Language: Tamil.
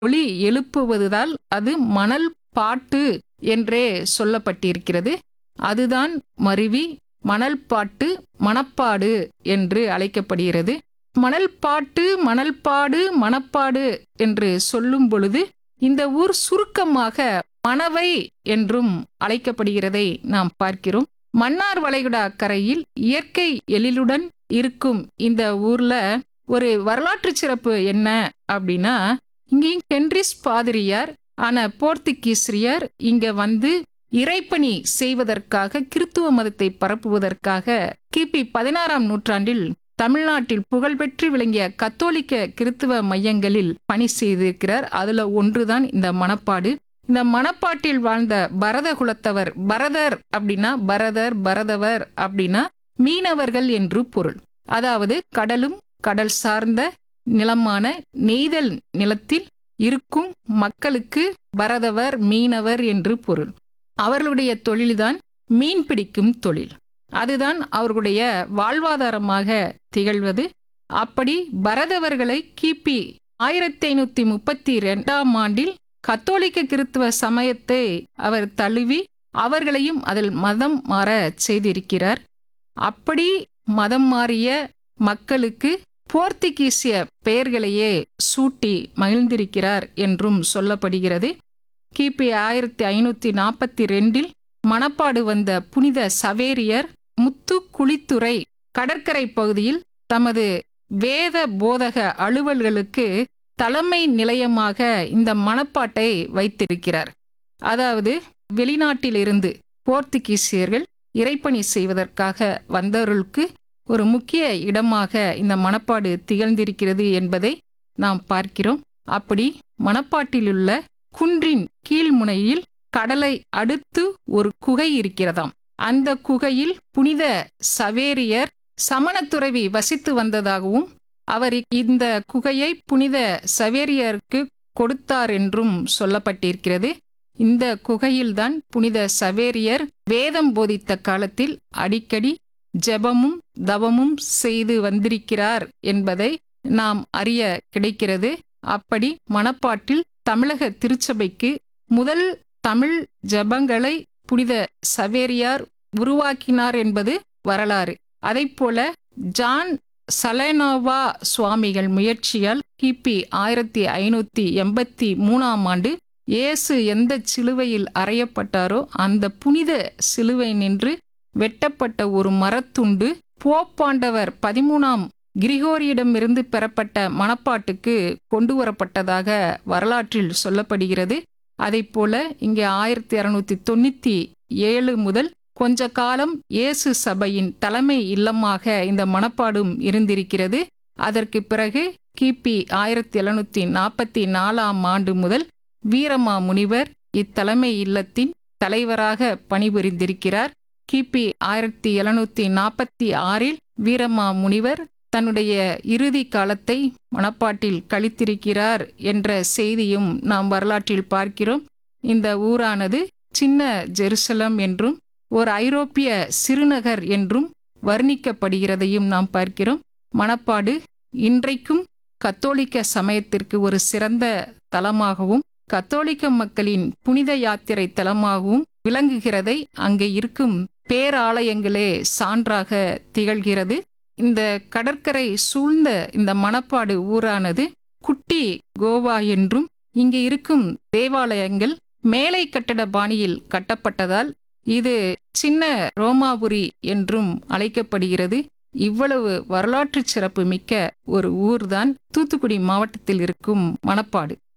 ஒளி எழுப்புவதால் அது மணல் பாட்டு என்றே சொல்லப்பட்டிருக்கிறது அதுதான் மருவி மணல் பாட்டு மணப்பாடு என்று அழைக்கப்படுகிறது மணல் பாட்டு மணல்பாடு மணப்பாடு என்று சொல்லும் பொழுது இந்த ஊர் சுருக்கமாக மணவை என்றும் அழைக்கப்படுகிறதை நாம் பார்க்கிறோம் மன்னார் வளைகுடா கரையில் இயற்கை எழிலுடன் இருக்கும் இந்த ஊர்ல ஒரு வரலாற்று சிறப்பு என்ன அப்படின்னா இங்கேயும் ஹென்ரிஸ் பாதிரியார் ஆன போர்த்துகீசியர் இங்க வந்து இறைப்பணி செய்வதற்காக கிறித்துவ மதத்தை பரப்புவதற்காக கிபி பதினாறாம் நூற்றாண்டில் தமிழ்நாட்டில் புகழ்பெற்று விளங்கிய கத்தோலிக்க கிறித்துவ மையங்களில் பணி செய்திருக்கிறார் அதுல ஒன்றுதான் இந்த மணப்பாடு இந்த மணப்பாட்டில் வாழ்ந்த பரத குலத்தவர் பரதர் அப்படின்னா பரதர் பரதவர் அப்படின்னா மீனவர்கள் என்று பொருள் அதாவது கடலும் கடல் சார்ந்த நிலமான நெய்தல் நிலத்தில் இருக்கும் மக்களுக்கு பரதவர் மீனவர் என்று பொருள் அவர்களுடைய தொழில்தான் மீன் பிடிக்கும் தொழில் அதுதான் அவர்களுடைய வாழ்வாதாரமாக திகழ்வது அப்படி பரதவர்களை கிபி ஆயிரத்தி ஐநூத்தி முப்பத்தி ரெண்டாம் ஆண்டில் கத்தோலிக்க கிறித்துவ சமயத்தை அவர் தழுவி அவர்களையும் அதில் மதம் மாற செய்திருக்கிறார் அப்படி மதம் மாறிய மக்களுக்கு போர்த்துகீசிய பெயர்களையே சூட்டி மகிழ்ந்திருக்கிறார் என்றும் சொல்லப்படுகிறது கிபி ஆயிரத்தி ஐநூத்தி நாற்பத்தி ரெண்டில் மணப்பாடு வந்த புனித சவேரியர் முத்து குளித்துறை கடற்கரை பகுதியில் தமது வேத போதக அலுவல்களுக்கு தலைமை நிலையமாக இந்த மணப்பாட்டை வைத்திருக்கிறார் அதாவது வெளிநாட்டிலிருந்து போர்த்துகீசியர்கள் இறைப்பணி செய்வதற்காக வந்தவர்களுக்கு ஒரு முக்கிய இடமாக இந்த மணப்பாடு திகழ்ந்திருக்கிறது என்பதை நாம் பார்க்கிறோம் அப்படி மணப்பாட்டிலுள்ள குன்றின் கீழ்முனையில் கடலை அடுத்து ஒரு குகை இருக்கிறதாம் அந்த குகையில் புனித சவேரியர் சமணத்துறவி வசித்து வந்ததாகவும் அவர் இந்த குகையை புனித சவேரியருக்கு கொடுத்தார் என்றும் சொல்லப்பட்டிருக்கிறது இந்த குகையில்தான் புனித சவேரியர் வேதம் போதித்த காலத்தில் அடிக்கடி ஜெபமும் தவமும் செய்து வந்திருக்கிறார் என்பதை நாம் அறிய கிடைக்கிறது அப்படி மணப்பாட்டில் தமிழக திருச்சபைக்கு முதல் தமிழ் ஜபங்களை புனித சவேரியார் உருவாக்கினார் என்பது வரலாறு போல ஜான் சலேனோவா சுவாமிகள் முயற்சியால் கிபி ஆயிரத்தி ஐநூத்தி எண்பத்தி மூணாம் ஆண்டு இயேசு எந்த சிலுவையில் அறையப்பட்டாரோ அந்த புனித சிலுவை நின்று வெட்டப்பட்ட ஒரு மரத்துண்டு போப்பாண்டவர் பதிமூணாம் கிரிகோரியிடமிருந்து பெறப்பட்ட மணப்பாட்டுக்கு கொண்டு வரப்பட்டதாக வரலாற்றில் சொல்லப்படுகிறது போல இங்கே ஆயிரத்தி அறுநூத்தி தொண்ணூத்தி ஏழு முதல் கொஞ்ச காலம் இயேசு சபையின் தலைமை இல்லமாக இந்த மணப்பாடும் இருந்திருக்கிறது அதற்கு பிறகு கிபி ஆயிரத்தி எழுநூத்தி நாற்பத்தி நாலாம் ஆண்டு முதல் வீரமா முனிவர் இத்தலைமை இல்லத்தின் தலைவராக பணிபுரிந்திருக்கிறார் கிபி ஆயிரத்தி எழுநூத்தி நாற்பத்தி ஆறில் வீரமா முனிவர் தன்னுடைய இறுதி காலத்தை மணப்பாட்டில் கழித்திருக்கிறார் என்ற செய்தியும் நாம் வரலாற்றில் பார்க்கிறோம் இந்த ஊரானது சின்ன ஜெருசலம் என்றும் ஒரு ஐரோப்பிய சிறுநகர் என்றும் வர்ணிக்கப்படுகிறதையும் நாம் பார்க்கிறோம் மணப்பாடு இன்றைக்கும் கத்தோலிக்க சமயத்திற்கு ஒரு சிறந்த தலமாகவும் கத்தோலிக்க மக்களின் புனித யாத்திரை தலமாகவும் விளங்குகிறதை அங்கே இருக்கும் பேராலயங்களே சான்றாக திகழ்கிறது இந்த கடற்கரை சூழ்ந்த இந்த மணப்பாடு ஊரானது குட்டி கோவா என்றும் இங்கு இருக்கும் தேவாலயங்கள் மேலை கட்டட பாணியில் கட்டப்பட்டதால் இது சின்ன ரோமாபுரி என்றும் அழைக்கப்படுகிறது இவ்வளவு வரலாற்று சிறப்பு மிக்க ஒரு ஊர்தான் தூத்துக்குடி மாவட்டத்தில் இருக்கும் மணப்பாடு